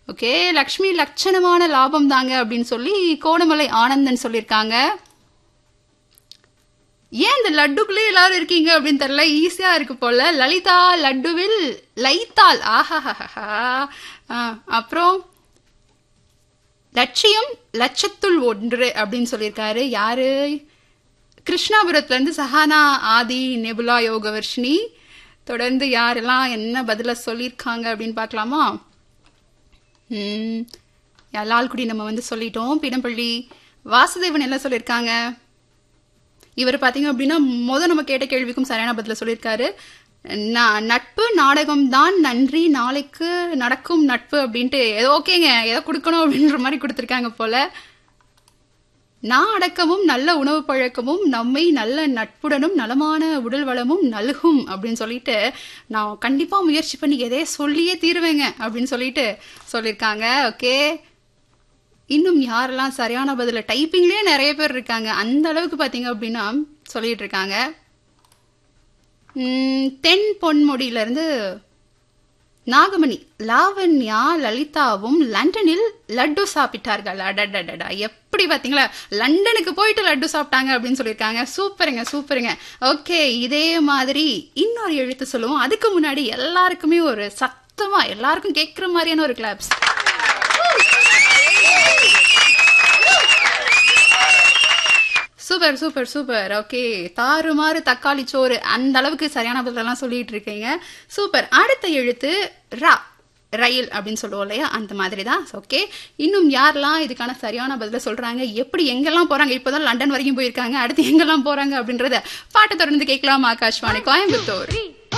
okay Lakshmi லட்சணமான லாபம் தாங்க அப்படின்னு சொல்லி கோணமலை ஆனந்தன் சொல்லியிருக்காங்க ஏன் இந்த லட்டுக்குள்ளே எல்லாரும் இருக்கீங்க அப்படின்னு தெரியல ஈஸியா இருக்கு போல லலிதா லட்டுவில் லைத்தால் ஆஹாஹாஹா ஆ, அப்புறம் லட்சியம் லட்சத்துள் ஒன்று அப்படின்னு சொல்லியிருக்காரு யாரு கிருஷ்ணாபுரத்துல இருந்து சஹானா ஆதி நெபுலா யோகவர்ஷினி தொடர்ந்து யாரெல்லாம் என்ன பதில சொல்லியிருக்காங்க அப்படின்னு பார்க்கலாமா ம் லால்குடி நம்ம வந்து சொல்லிட்டோம் பிடம்பள்ளி வாசுதேவன் என்ன சொல்லியிருக்காங்க இவர் பாத்தீங்க அப்படின்னா முத நம்ம கேட்ட கேள்விக்கும் சரியான பதில சொல்லியிருக்காரு ந- நட்பு நாடகம் தான் நன்றி நாளைக்கு நடக்கும் நட்பு அப்படின்ட்டு ஏதோ ஓகேங்க ஏதோ கொடுக்கணும் அப்படின்ற மாதிரி கொடுத்துருக்காங்க போல நான் அடக்கமும் நல்ல உணவு பழக்கமும் நம்மை நல்ல நட்புடனும் நலமான உடல் வளமும் நல்கும் அப்படின்னு சொல்லிட்டு நான் கண்டிப்பா முயற்சி பண்ணி எதையே சொல்லியே தீருவேங்க அப்படின்னு சொல்லிட்டு சொல்லியிருக்காங்க ஓகே இன்னும் யாரெல்லாம் சரியான பதில டைப்பிங்லயே நிறைய பேர் இருக்காங்க அந்த அளவுக்கு பாத்தீங்க அப்படின்னா சொல்லிட்டு இருக்காங்க உம், தென் பொன்முடியில இருந்து நாகமணி லாவண்யா லலிதாவும் லண்டனில் லட்டு சாப்பிட்டார்கள் அடடடடா எப்படி பாத்தீங்களா லண்டனுக்கு போயிட்டு லட்டு சாப்பிட்டாங்க அப்படின்னு சொல்லியிருக்காங்க சூப்பருங்க சூப்பருங்க ஓகே இதே மாதிரி இன்னொரு எழுத்து சொல்லுவோம் அதுக்கு முன்னாடி எல்லாருக்குமே ஒரு சத்தமா எல்லாருக்கும் கேட்குற மாதிரியான ஒரு claps super super super okay தாறுமாறு தக்காளி சோறு அந்த அளவுக்கு சரியான பதிலெல்லாம் சொல்லிட்டு இருக்கீங்க சூப்பர் அடுத்த எழுத்து ரா ரயில் அப்படின்னு சொல்லுவோம் இல்லையா அந்த மாதிரி தான் ஓகே இன்னும் யாரெல்லாம் இதுக்கான சரியான பதில சொல்றாங்க எப்படி எங்கெல்லாம் போறாங்க இப்போதான் லண்டன் வரைக்கும் போயிருக்காங்க அடுத்து எங்கெல்லாம் போறாங்க அப்படின்றத பாட்டை தொடர்ந்து கேட்கலாம் ஆகாஷ்வாணி கோயம்புத்தூர்